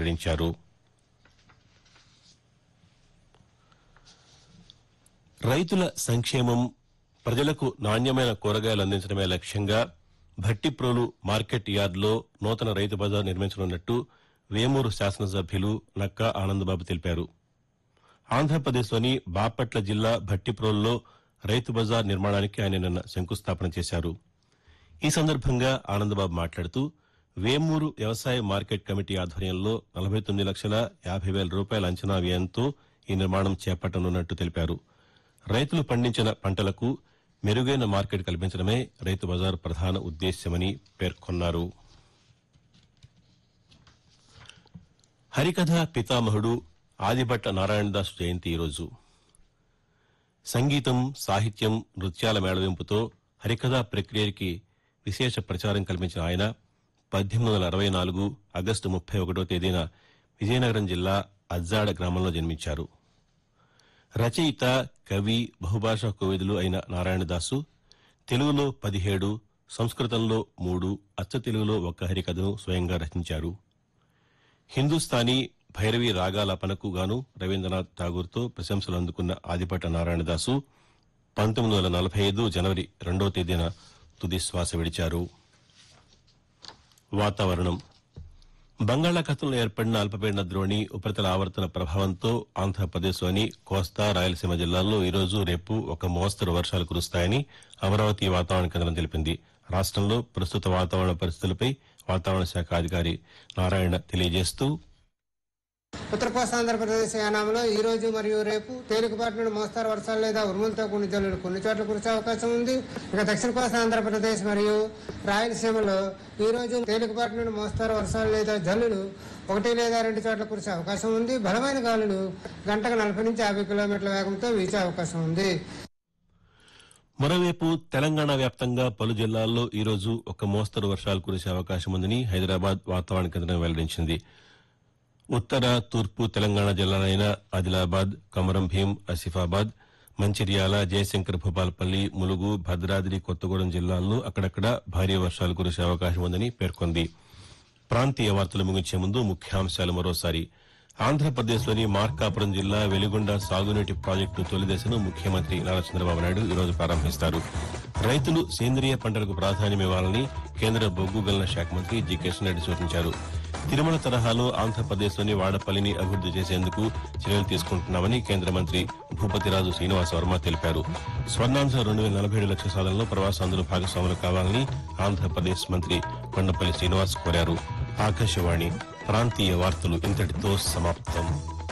వెల్లడించారు రైతుల సంక్షేమం ప్రజలకు నాణ్యమైన కూరగాయలు అందించడమే లక్ష్యంగా భట్టిప్రోలు మార్కెట్ యార్డులో నూతన రైతు బజార్ నిర్మించనున్నట్టు వేమూరు శాసనసభ్యులు నక్కా ఆనందబాబు తెలిపారు ఆంధ్రప్రదేశ్లోని బాపట్ల జిల్లా భట్టిప్రోలులో రైతు బజార్ నిర్మాణానికి ఆయన నిన్న శంకుస్థాపన చేశారు ఈ సందర్భంగా ఆనందబాబు మాట్లాడుతూ వేమూరు వ్యవసాయ మార్కెట్ కమిటీ ఆధ్వర్యంలో నలభై తొమ్మిది లక్షల యాభై వేల రూపాయల అంచనా వ్యయంతో ఈ నిర్మాణం చేపట్టనున్నట్టు తెలిపారు రైతులు పండించిన పంటలకు మెరుగైన మార్కెట్ కల్పించడమే రైతు బజార్ ప్రధాన ఉద్దేశ్యమని పేర్కొన్నారు హరికథ పితామహుడు ఆదిభట్ట నారాయణదాస్ జయంతి ఈరోజు సంగీతం సాహిత్యం నృత్యాల మేళవింపుతో హరికథా ప్రక్రియకి విశేష ప్రచారం కల్పించిన ఆయన పద్దెనిమిది వందల అరవై నాలుగు ఆగస్టు ముప్పై ఒకటో తేదీన విజయనగరం జిల్లా అజ్జాడ గ్రామంలో జన్మించారు రచయిత కవి బహుభాషా కోవిదులు అయిన నారాయణదాసు తెలుగులో పదిహేడు సంస్కృతంలో మూడు అచ్చ తెలుగులో ఒక్క హరికథను స్వయంగా రచించారు హిందుస్థానీ భైరవి రాగాలాపనకు గాను రవీంద్రనాథ్ ఠాగూర్తో ప్రశంసలు అందుకున్న ఆదిపట్ట నారాయణదాసు పంతొమ్మిది వందల నలభై ఐదు జనవరి రెండో తేదీన తుది శ్వాస విడిచారు వాతావరణం బంగాళాఖాతంలో ఏర్పడిన అల్పపీడన ద్రోణి ఉపరితల ఆవర్తన ప్రభావంతో ఆంధ్రప్రదేశ్లోని కోస్తా రాయలసీమ జిల్లాల్లో ఈరోజు రేపు ఒక మోస్తరు వర్షాలు కురుస్తాయని అమరావతి వాతావరణ కేంద్రం తెలిపింది రాష్టంలో ప్రస్తుత వాతావరణ పరిస్థితులపై వాతావరణ శాఖ అధికారి నారాయణ తెలియజేస్తూ ఉత్తర కోస్తాంధ్రప్రదేశ్ యానాంలో ఈ రోజు మరియు రేపు తేలికపాటి నుండి మోస్తారు వర్షాలు లేదా ఉరుములతో కూడిన జల్లులు కొన్ని చోట్ల కురిసే అవకాశం ఉంది ఇక దక్షిణ కోస్తా ఆంధ్రప్రదేశ్ మరియు రాయలసీమలో ఈ రోజు తేలికపాటి నుండి మోస్తారు వర్షాలు లేదా జల్లులు ఒకటి లేదా రెండు చోట్ల కురిసే అవకాశం ఉంది బలమైన గాలులు గంటకు నలభై నుంచి యాభై కిలోమీటర్ల వేగంతో వీచే అవకాశం ఉంది మరోవైపు తెలంగాణ వ్యాప్తంగా పలు జిల్లాల్లో ఈరోజు ఒక మోస్తరు వర్షాలు కురిసే అవకాశం ఉందని హైదరాబాద్ వాతావరణ కేంద్రం వెల్లడించింది ఉత్తర తూర్పు తెలంగాణ జిల్లాలైన ఆదిలాబాద్ కమరం భీం ఆసిఫాబాద్ మంచిర్యాల జయశంకర్ భూపాలపల్లి ములుగు భద్రాద్రి కొత్తగూడెం జిల్లాల్లో అక్కడక్కడ భారీ వర్షాలు కురిసే అవకాశం ఉందని పేర్కొంది ప్రాంతీయ వార్తలు ముగించే ముందు ముఖ్యాంశాలు మరోసారి ఆంధ్రప్రదేశ్లోని మార్కాపురం జిల్లా వెలిగొండ సాగునీటి ప్రాజెక్టు తొలి దశను ముఖ్యమంత్రి నారా చంద్రబాబు నాయుడు ఈరోజు ప్రారంభిస్తారు రైతులు సేంద్రియ పంటలకు ప్రాధాన్యమివ్వాలని కేంద్ర బొగ్గు గనుల శాఖ మంత్రి జి కిషన్ రెడ్డి సూచించారు తిరుమల తరహాలో ఆంధ్రప్రదేశ్లోని వాడపల్లిని అభివృద్ది చేసేందుకు చర్యలు తీసుకుంటున్నామని కేంద్ర మంత్రి భూపతిరాజు శ్రీనివాస వర్మ తెలిపారు స్వర్ణాంధ్ర రెండు వేల నలభై ఏడు లక్షల సాధనలో ప్రవాసాంధ్రులు భాగస్వాములు కావాలని ఆంధ్రప్రదేశ్ మంత్రి కొండపల్లి శ్రీనివాస్ కోరారు ఆకాశవాణి ప్రాంతీయ వార్తలు ఇంతటితో సమాప్తం